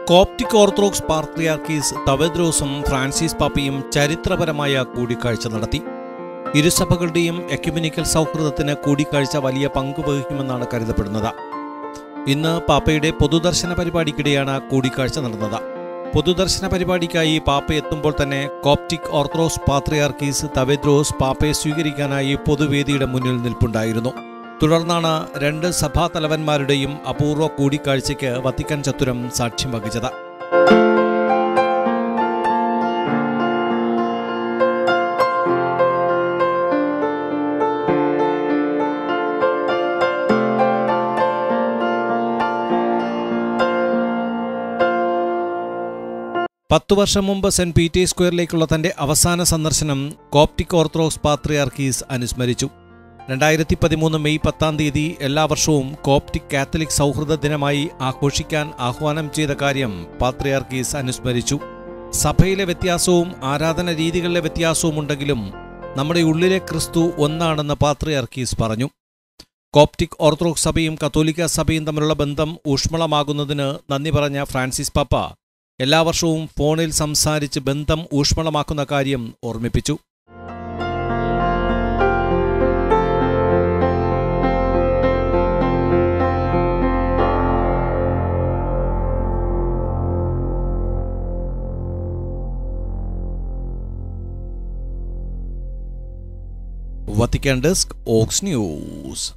Coptic Orthodox പാർത്രിയാർക്കീസ് തവദ്രോസും Francis പാപ്പയും ചരിത്രപരമായ കൂടിക്കാഴ്ച നടത്തി ഇരുസഭകളുടെയും എക്യുമിനിക്കൽ സൗഹൃദത്തിന് കൂടിക്കാഴ്ച വലിയ പങ്ക് വഹിക്കുമെന്നാണ് കരുതപ്പെടുന്നത് ഇന്ന് പാപ്പയുടെ പൊതുദർശന പരിപാടിക്കിടെയാണ് കൂടിക്കാഴ്ച നടന്നത് പൊതുദർശന പരിപാടിക്കായി പാപ്പ എത്തുമ്പോൾ തന്നെ കോപ്റ്റിക് ഓർത്തഡോക്സ് പാത്രിയാർക്കീസ് തവേദ്രോസ് പാപ്പയെ സ്വീകരിക്കാനായി പൊതുവേദിയുടെ മുന്നിൽ നിൽപ്പുണ്ടായിരുന്നു തുടർന്നാണ് രണ്ട് സഭാ തലവന്മാരുടെയും അപൂർവ കൂടിക്കാഴ്ചയ്ക്ക് വത്തിക്കാൻ ചത്തുരം സാക്ഷ്യം വഹിച്ചത് പത്തു വർഷം മുമ്പ് സെന്റ് പീറ്റേഴ്സ് സ്ക്വയറിലേക്കുള്ള തന്റെ അവസാന സന്ദർശനം കോപ്റ്റിക് ഓർത്തഡോക്സ് പാത്രിയാർക്കീസ് അനുസ്മരിച്ചു രണ്ടായിരത്തി പതിമൂന്ന് മെയ് പത്താം തീയതി എല്ലാ വർഷവും കോപ്റ്റിക് കാത്തലിക് സൗഹൃദ ദിനമായി ആഘോഷിക്കാൻ ആഹ്വാനം ചെയ്ത കാര്യം പാത്രിയാർക്കീസ് അനുസ്മരിച്ചു സഭയിലെ വ്യത്യാസവും ആരാധന രീതികളിലെ വ്യത്യാസവും ഉണ്ടെങ്കിലും നമ്മുടെ ഉള്ളിലെ ക്രിസ്തു ഒന്നാണെന്ന് പാത്രിയാർക്കീസ് പറഞ്ഞു കോപ്റ്റിക് ഓർത്തഡോക്സ് സഭയും കത്തോലിക്ക സഭയും തമ്മിലുള്ള ബന്ധം ഊഷ്മളമാകുന്നതിന് നന്ദി പറഞ്ഞ ഫ്രാൻസിസ് പാപ്പ എല്ലാ വർഷവും ഫോണിൽ സംസാരിച്ച് ബന്ധം ഊഷ്മളമാക്കുന്ന കാര്യം ഓർമ്മിപ്പിച്ചു വത്തിക്കാൻ ഡെസ്ക് ഓക്സ് ന്യൂസ്